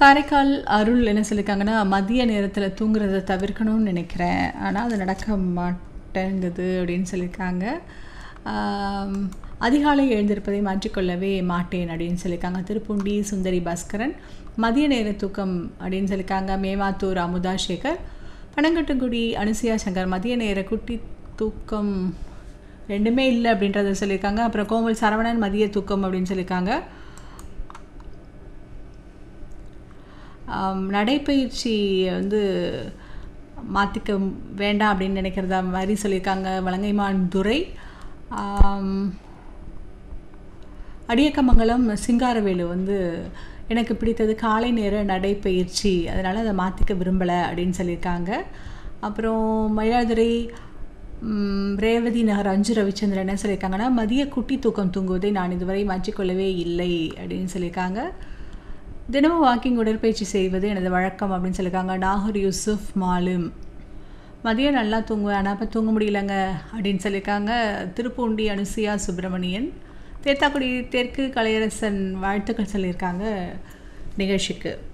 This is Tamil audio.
காரைக்கால் அருள் என்ன சொல்லியிருக்காங்கன்னா மதிய நேரத்தில் தூங்குறத தவிர்க்கணும்னு நினைக்கிறேன் ஆனால் அது நடக்க மாட்டேங்குது அப்படின்னு சொல்லியிருக்காங்க ஆம், அதிகாலை எழுந்திருப்பதை மாற்றிக்கொள்ளவே மாட்டேன் அப்படின்னு சொல்லியிருக்காங்க திருப்பூண்டி சுந்தரி பாஸ்கரன் மதிய நேர தூக்கம் அப்படின்னு சொல்லியிருக்காங்க மேமாத்தூர் அமுதா சேகர் பனங்கட்டுங்குடி அனுசியா சங்கர் மதிய நேர குட்டி தூக்கம் ரெண்டுமே இல்லை அப்படின்றத சொல்லியிருக்காங்க அப்புறம் கோமல் சரவணன் மதிய தூக்கம் அப்படின்னு சொல்லியிருக்காங்க ஆம், நடைப்பயிற்சி வந்து மாற்றிக்க வேண்டாம் அப்படின்னு நினைக்கிறதா மாதிரி சொல்லியிருக்காங்க வலங்கைமான் துரை ஆம், அடியக்கமங்கலம் சிங்காரவேலு வந்து எனக்கு பிடித்தது காலை நேர நடைப்பயிற்சி அதனால் அதை மாற்றிக்க விரும்பலை அப்படின்னு சொல்லியிருக்காங்க அப்புறம் மயிலாடுதுறை ம், ரேவதி நகர் அஞ்சு ரவிச்சந்திரன் என்ன சொல்லியிருக்காங்கன்னா மதிய குட்டி தூக்கம் தூங்குவதை நான் இதுவரை மாற்றிக்கொள்ளவே இல்லை அப்படின்னு சொல்லியிருக்காங்க தினமும் வாக்கிங் உடற்பயிற்சி செய்வது எனது வழக்கம் அப்படின்னு சொல்லியிருக்காங்க நாகூர் யூசுஃப் மாலும் மதியம் நல்லா தூங்குவேன் ஆனால் இப்போ தூங்க முடியலங்க அப்படின்னு சொல்லியிருக்காங்க திருப்பூண்டி அனுசியா சுப்பிரமணியன் தேத்தாக்குடி தெற்கு கலையரசன் வாழ்த்துக்கள் சொல்லியிருக்காங்க நிகழ்ச்சிக்கு